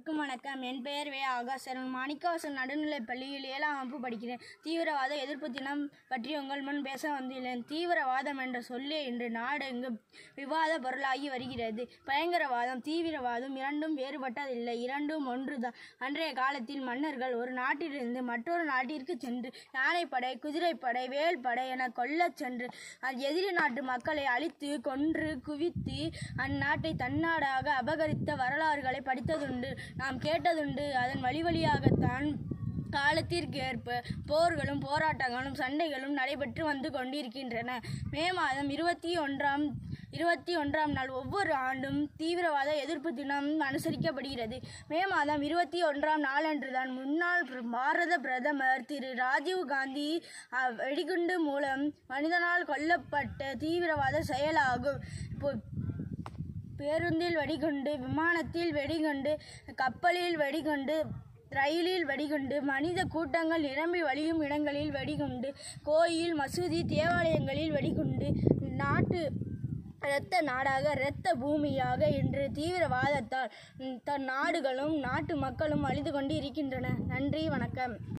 அனைவருக்கும் வணக்கம் என் பெயர் வே ஆகாசரன் மாணிக்கவாசன் நடுநிலைப் பள்ளியில் ஏழாம் வகுப்பு படிக்கிறேன் தீவிரவாத எதிர்ப்பு தினம் பற்றி உங்கள் முன் பேச வந்துள்ளேன் தீவிரவாதம் என்ற சொல்லே இன்று நாடெங்கும் விவாத பொருளாகி வருகிறது பயங்கரவாதம் தீவிரவாதம் இரண்டும் வேறுபட்டதில்லை இரண்டும் ஒன்றுதான் அன்றைய காலத்தில் மன்னர்கள் ஒரு நாட்டிலிருந்து மற்றொரு நாட்டிற்கு சென்று யானைப்படை குதிரைப்படை வேல்படை என கொல்லச் சென்று அந்த எதிரி நாட்டு மக்களை அழித்து கொன்று குவித்து அந்நாட்டை தன்னாடாக அபகரித்த வரலாறுகளை படித்ததுண்டு நாம் கேட்டதுண்டு அதன் வழி வழியாகத்தான் காலத்திற்கு ஏற்ப போர்களும் போராட்டங்களும் சண்டைகளும் நடைபெற்று வந்து கொண்டிருக்கின்றன மே மாதம் இருபத்தி ஒன்றாம் இருபத்தி ஒன்றாம் நாள் ஒவ்வொரு ஆண்டும் தீவிரவாத எதிர்ப்பு தினம் அனுசரிக்கப்படுகிறது மே மாதம் இருபத்தி ஒன்றாம் நாளன்றுதான் முன்னாள் பிர- பாரத பிரதமர் திரு ராஜீவ் காந்தி அஹ், வெடிகுண்டு மூலம் மனிதனால் கொல்லப்பட்ட தீவிரவாத செயலாகும் இப்போ பேருந்தில் வெடிகுண்டு விமானத்தில் வெடிகுண்டு கப்பலில் வெடிகுண்டு ரயிலில் வெடிகுண்டு மனித கூட்டங்கள் நிரம்பி வழியும் இடங்களில் வெடிகுண்டு கோயில் மசூதி தேவாலயங்களில் வெடிகுண்டு நாட்டு இரத்த நாடாக இரத்த பூமியாக இன்று தீவிரவாதத்தால் ம், தன் நாடுகளும் நாட்டு மக்களும் அழிந்து கொண்டு இருக்கின்றன நன்றி வணக்கம்